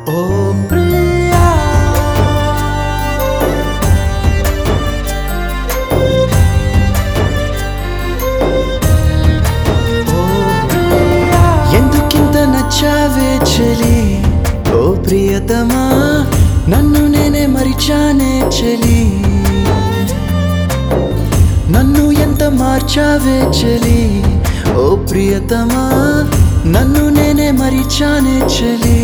ఓ ప్రియా ఓ ప్రియా ఎందుకింత నచ్చావే చెలి ఓ ప్రియతమా నన్ను నేనే మరిచానే చెలి నన్ను ఎంత మార్చావే చెలి ఓ ప్రియతమా నన్ను నేనే మరిచానే చెలి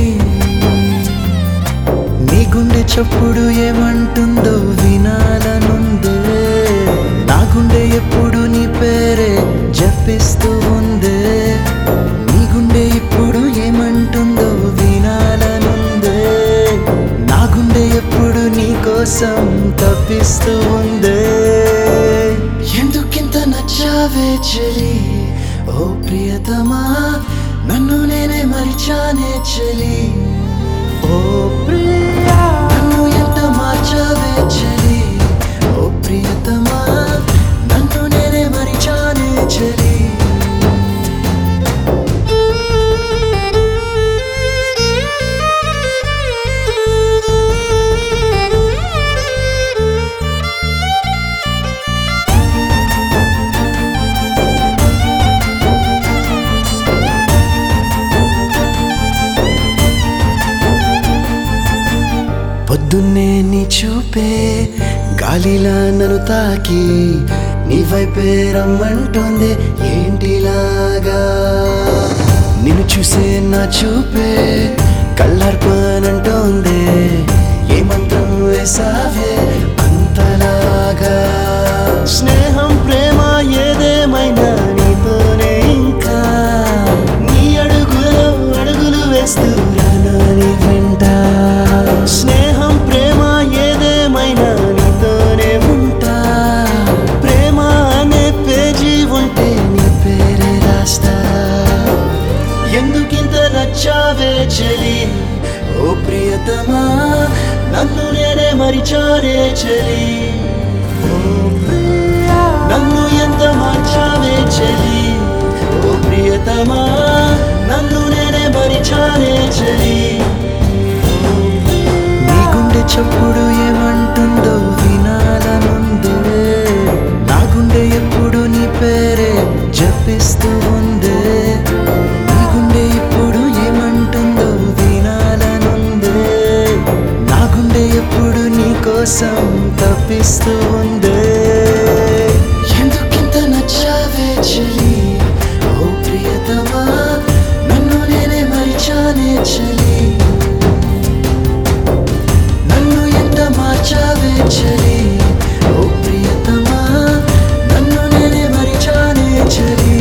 నీ గుండె చప్పుడు ఏమంటుందో వినాలనుందే నా గుండె ఎప్పుడు నీ పేరే జపిస్తూ ఉందే నీ గుండె ఇప్పుడు ఏమంటుందో వినాలనుందే నా గుండె ఎప్పుడు నీ కోసం తప్పిస్తూ ఉందే ఎందుకింత నచ్చావే చెలి ఓ ప్రియతమా నన్ను నేనే మరిచానే చెలి ఓ ప్రియా నన్ను ఎంత మార్చావే చెలి ఓ ప్రియతమా నన్ను నేనే మరిచానే చెలి పొద్దున్నే నీ చూపే గాలిలా నన్ను తాకి నీ వైపే రమ్మంటోంది ఏంటిలాగా నిన్ను చూసే నా చూపే కళ్ళర్పనంటోంది ఏ మంత్రం వేసావే అంతలాగా స్నేహం ప్రేమ ఏదేమైనా నీతోనే ఇంకా నీ అడుగులో అడుగులు వేస్తూ రానా నీ వెంట స్నేహం ప్రేమ ఏదేమైనా నీతోనే ఉంటా ప్రేమ అనే పేజీ ఉంటే నీ పేరే రాస్తా ఎందుకింత నచ్చావే చెలి ఓ ప్రియతమా నన్ను నేనే మరిచానే చెలి ఓ ప్రియా నన్ను ఎంత మార్చావే చెలి ఓ ప్రియతమా నన్ను నేనే మరిచానే చెలి నీ గుండె చప్పుడు ఏమంటుందో వినాలనుందే నా గుండె ఎప్పుడు నీ పేరే జపిస్తూ ఉందే నీ గుండె ఇప్పుడు ఏమంటుందో వినాలనుందే నా గుండె ఎప్పుడు నీ కోసం తప్పిస్తూ ఉందే ఎందుకింత నచ్చావే చెలి ఓ ప్రియతమా నన్ను నేనే మరిచానే చెలి నన్ను ఎంత మార్చావే చెలి ఓ ప్రియతమా నన్ను నేనే మరిచానే చెలి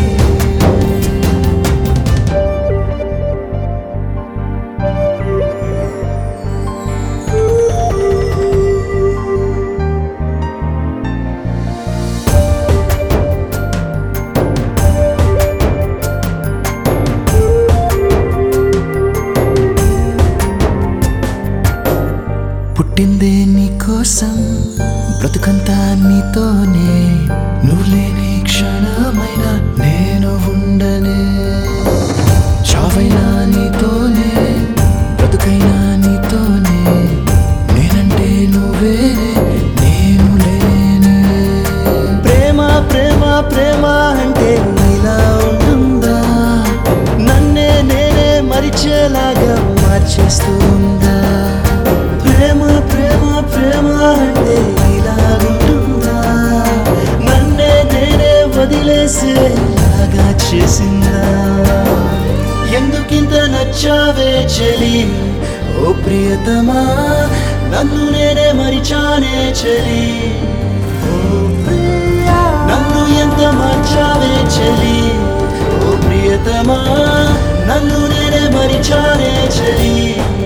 పుట్టిందే నీ కోసం బ్రతుకంతా నీతోనే నువ్వు లేని క్షణమైనా నేను ఉండనే చావైనా నీతోనే బ్రతుకైనా నీతోనే నేనంటే నువ్వే నేను లేనే ప్రేమ ప్రేమ ప్రేమ అంటే ఇలా ఉంటుందా నన్నే నేనే మరిచేలాగా మార్చేస్తూ ఉందా ప్రేమ ప్రేమ ప్రేమ అంటే ఇలా ఉంటుందా నన్నే నేనే వదిలేసేలాగా చేసిందా ఎందుకింత నచ్చావే చెలి ఓ ప్రియతమా నన్ను నేనే మరిచానే చెలి ఓ ప్రియా నన్ను ఎంత మార్చావే చెలి ఓ ప్రియతమా నన్ను నేనే మరిచానే చెలి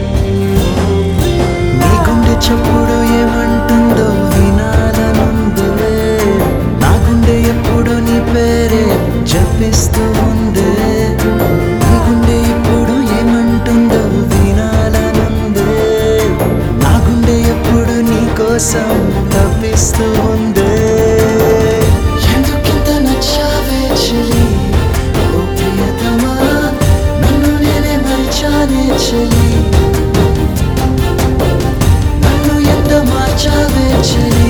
నీ గుండె చప్పుడు ఏమంటుందో వినాలనుందే నా గుండె ఎప్పుడు నీ పేరే జపిస్తూ ఉందే నీ గుండె ఇప్పుడు ఏమంటుందో వినాలనుందే నా గుండె ఎప్పుడు నీ కోసం తప్పిస్తూ ఉందే ఎందుకింత నచ్చావే చెలి ఓ ప్రియతమా నన్ను నేనే మరిచానే చెలి మార్చావే చలి